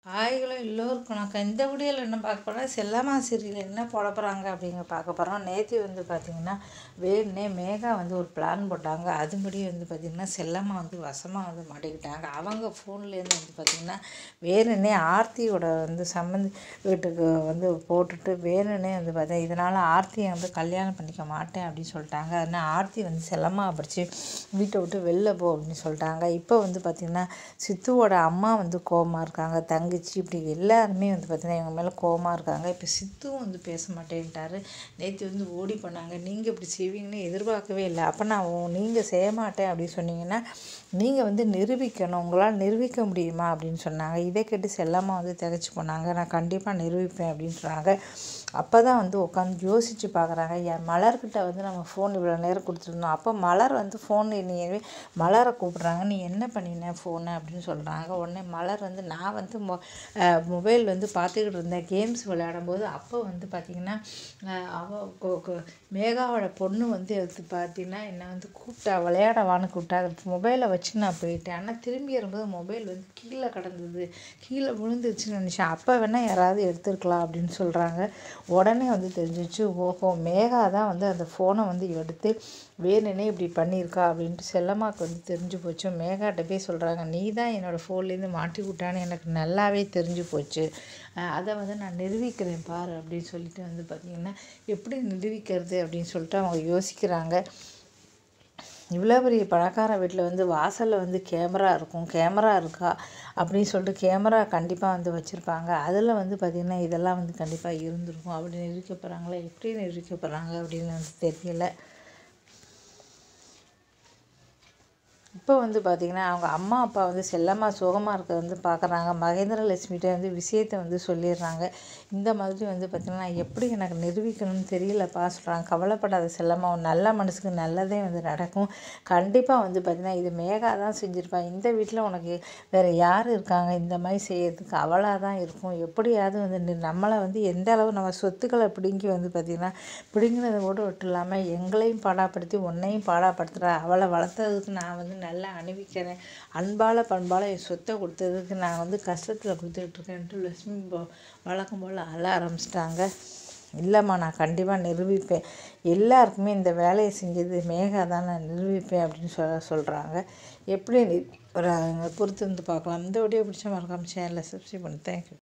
ஹாய்களோ எல்லோருக்கும் வணக்கம் இந்த வீடியோவில் என்ன பார்க்க போகிறோம் செல்லம்மா சீரியல் என்ன போட போகிறாங்க அப்படிங்க பார்க்க போகிறோம் நேற்று வந்து பார்த்திங்கன்னா வேணுனே மேகா வந்து ஒரு பிளான் போட்டாங்க அதுபடி வந்து பார்த்திங்கன்னா செல்லம்மா வந்து வசமாக வந்து மாட்டிக்கிட்டாங்க அவங்க ஃபோன்லேருந்து வந்து பார்த்திங்கன்னா வேணுனே ஆர்த்தியோட வந்து சம்மந்தி வீட்டுக்கு வந்து போட்டுட்டு வேணுனே வந்து பார்த்தா இதனால் ஆர்த்தியை வந்து கல்யாணம் பண்ணிக்க மாட்டேன் அப்படின்னு சொல்லிட்டாங்க அதனால் ஆர்த்தி வந்து செல்லம்மா படித்து வீட்டை விட்டு வெளில போ அப்படின்னு சொல்லிட்டாங்க இப்போ வந்து பார்த்திங்கன்னா சித்துவோட அம்மா வந்து கோவமாக இருக்காங்க தங்கச்சி இப்படி எல்லாருமே வந்து பார்த்திங்கன்னா இவங்க மேலே கோவமாக இருக்காங்க இப்போ சித்துவும் வந்து பேச மாட்டேன்ட்டாரு நேற்று வந்து ஓடி பண்ணாங்க நீங்கள் இப்படி செய்வீங்கன்னு எதிர்பார்க்கவே இல்லை அப்போ நான் நீங்கள் செய்ய மாட்டேன் அப்படின்னு சொன்னீங்கன்னா நீங்கள் வந்து நிரூபிக்கணும் உங்களால் நிரூபிக்க முடியுமா அப்படின்னு சொன்னாங்க இதை கேட்டு செல்லம்மா வந்து திகச்சு போனாங்க நான் கண்டிப்பாக நிரூபிப்பேன் அப்படின்னு சொன்னாங்க அப்போ தான் வந்து உட்காந்து யோசித்து பார்க்குறாங்க என் மலர்கிட்ட வந்து நம்ம ஃபோன் இவ்வளோ நேரம் கொடுத்துருந்தோம் அப்போ மலர் வந்து ஃபோன் நீ மலரை கூப்பிட்றாங்க நீ என்ன பண்ணின ஃபோனை அப்படின்னு சொல்கிறாங்க உடனே மலர் வந்து நான் வந்து மொ மொபைல் வந்து பார்த்துக்கிட்டு இருந்தேன் கேம்ஸ் விளையாடும்போது அப்போ வந்து பார்த்திங்கன்னா அவ மேகாவோட பொண்ணு வந்து எடுத்து பார்த்தீங்கன்னா என்னை வந்து கூப்பிட்டா விளையாடவான்னு கூப்பிட்டா மொபைலை வச்சு நான் போயிட்டேன் ஆனால் திரும்பி வரும்போது மொபைல் வந்து கீழே கிடந்தது கீழே விழுந்துருச்சுன்னு நினச்சேன் அப்போ வேணால் யாராவது எடுத்துருக்கலாம் அப்படின்னு சொல்கிறாங்க உடனே வந்து தெரிஞ்சிச்சு ஓஹோ மேகா தான் வந்து அந்த ஃபோனை வந்து எடுத்து வேணுனே இப்படி பண்ணியிருக்கா அப்படின்ட்டு செல்லம்மாவுக்கு வந்து தெரிஞ்சு போச்சு மேகாட்ட போய் சொல்கிறாங்க நீ தான் என்னோடய ஃபோன்லேருந்து மாட்டி விட்டான்னு எனக்கு நல்லாவே தெரிஞ்சு போச்சு அதை வந்து நான் நிரூபிக்கிறேன் பாரு அப்படின்னு சொல்லிட்டு வந்து பார்த்திங்கன்னா எப்படி நிரூபிக்கிறது அப்படின்னு சொல்லிட்டு அவங்க யோசிக்கிறாங்க இவ்வளோ பெரிய பணக்கார வீட்டில் வந்து வாசலில் வந்து கேமரா இருக்கும் கேமரா இருக்கா அப்படின்னு சொல்லிட்டு கேமரா கண்டிப்பாக வந்து வச்சுருப்பாங்க அதில் வந்து பார்த்திங்கன்னா இதெல்லாம் வந்து கண்டிப்பாக இருந்திருக்கும் அப்படி நிரூபிக்க போகிறாங்களா எப்படி நிரூபிக்க போகிறாங்க அப்படின்னு வந்து தெரியல இப்போ வந்து பார்த்திங்கன்னா அவங்க அம்மா அப்பா வந்து செல்லம்மா சுகமாக இருக்க வந்து பார்க்குறாங்க மகேந்திரலட்சுமிகிட்ட வந்து விஷயத்தை வந்து சொல்லிடுறாங்க இந்த மாதிரி வந்து பார்த்திங்கன்னா எப்படி எனக்கு நிரூபிக்கணும்னு தெரியலப்பா சொல்கிறாங்க கவலைப்படாத செல்லம்மா ஒரு நல்ல மனசுக்கு நல்லதே வந்து நடக்கும் கண்டிப்பாக வந்து பார்த்திங்கன்னா இது மேகா தான் செஞ்சுருப்பா இந்த வீட்டில் உனக்கு வேறு யார் இருக்காங்க இந்த மாதிரி செய்யறதுக்கு அவளாக தான் இருக்கும் எப்படியாவது வந்து நம்மளை வந்து எந்த அளவு நம்ம சொத்துக்களை பிடுங்கி வந்து பார்த்திங்கன்னா பிடுங்கினதை கூட விட்டு இல்லாமல் எங்களையும் பாடாப்படுத்தி உன்னையும் பாடாப்படுத்துகிறா அவளை வளர்த்ததுக்கு நான் வந்து நல்லா அணிவிக்கிறேன் அன்பால் பண்பால் என் சொத்தை கொடுத்ததுக்கு நான் வந்து கஷ்டத்தில் கொடுத்துட்ருக்கேன்ட்டு லட்சுமி வழக்கம் போல் அழ ஆரம்பிச்சிட்டாங்க இல்லைம்மா நான் கண்டிப்பாக நிரூபிப்பேன் எல்லாருக்குமே இந்த வேலையை செஞ்சது மேகா தான் நான் நிரூபிப்பேன் அப்படின்னு சொல்ல சொல்கிறாங்க எப்படி ஒரு பொறுத்து வந்து பார்க்கலாம் இந்த வீடியோ பிடிச்ச மறக்காமல் சேனலில் சப்ஸ்கிரைப் பண்ணி தேங்க்யூ